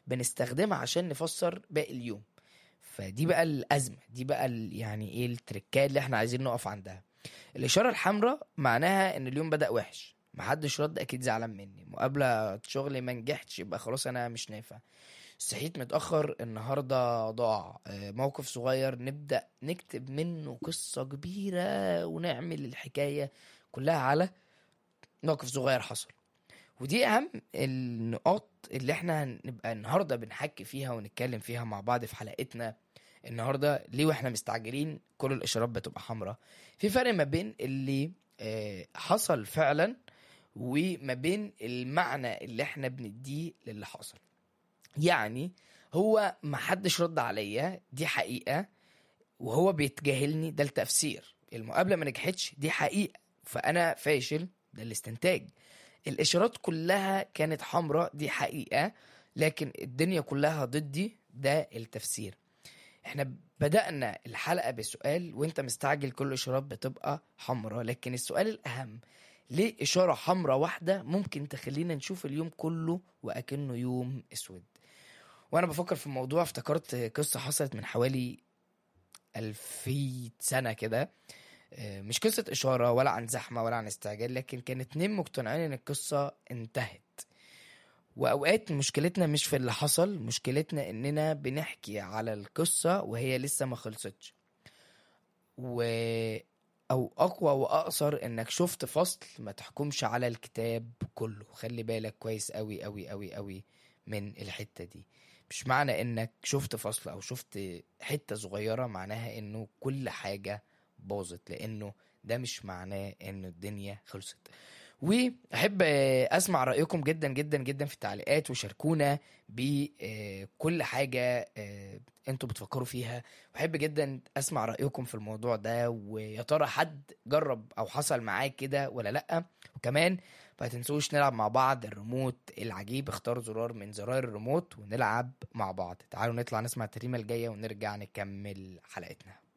بنستخدمها عشان نفسر باقي اليوم فدي بقى الازمه دي بقى ال- يعني ايه التركات اللي احنا عايزين نقف عندها الاشاره الحمراء معناها ان اليوم بدا وحش محدش رد اكيد زعلان مني مقابله شغلي ما نجحتش يبقى خلاص انا مش نافع صحيت متاخر النهارده ضاع آه، موقف صغير نبدا نكتب منه قصه كبيره ونعمل الحكايه كلها على موقف صغير حصل ودي اهم النقاط اللي احنا هنبقى النهارده بنحكي فيها ونتكلم فيها مع بعض في حلقتنا النهارده ليه واحنا مستعجلين كل الاشارات بتبقى حمراء في فرق ما بين اللي آه، حصل فعلا وما بين المعنى اللي احنا بنديه للي حصل يعني هو ما حدش رد عليا دي حقيقة وهو بيتجاهلني ده التفسير المقابلة ما نجحتش دي حقيقة فأنا فاشل ده الاستنتاج الإشارات كلها كانت حمراء دي حقيقة لكن الدنيا كلها ضدي ده التفسير احنا بدأنا الحلقة بسؤال وانت مستعجل كل الإشارات بتبقى حمراء لكن السؤال الأهم ليه إشارة حمراء واحدة ممكن تخلينا نشوف اليوم كله وأكنه يوم أسود وأنا بفكر في الموضوع افتكرت قصة حصلت من حوالي ألفي سنة كده آه، مش قصة إشارة ولا عن زحمة ولا عن استعجال لكن كان اتنين مقتنعين إن القصة انتهت وأوقات مشكلتنا مش في اللي حصل مشكلتنا إننا بنحكي على القصة وهي لسه ما خلصتش و او اقوى واقصر انك شفت فصل ما تحكمش على الكتاب كله خلي بالك كويس قوي قوي قوي قوي من الحتة دي مش معنى انك شفت فصل او شفت حتة صغيرة معناها انه كل حاجة باظت لانه ده مش معناه ان الدنيا خلصت واحب آه، اسمع رايكم جدا جدا جدا في التعليقات وشاركونا بكل حاجه آه، انتوا بتفكروا فيها واحب جدا اسمع رايكم في الموضوع ده ويا ترى حد جرب او حصل معاه كده ولا لا وكمان ما تنسوش نلعب مع بعض الريموت العجيب اختار زرار من زراير الريموت ونلعب مع بعض تعالوا نطلع نسمع التريمه الجايه ونرجع نكمل حلقتنا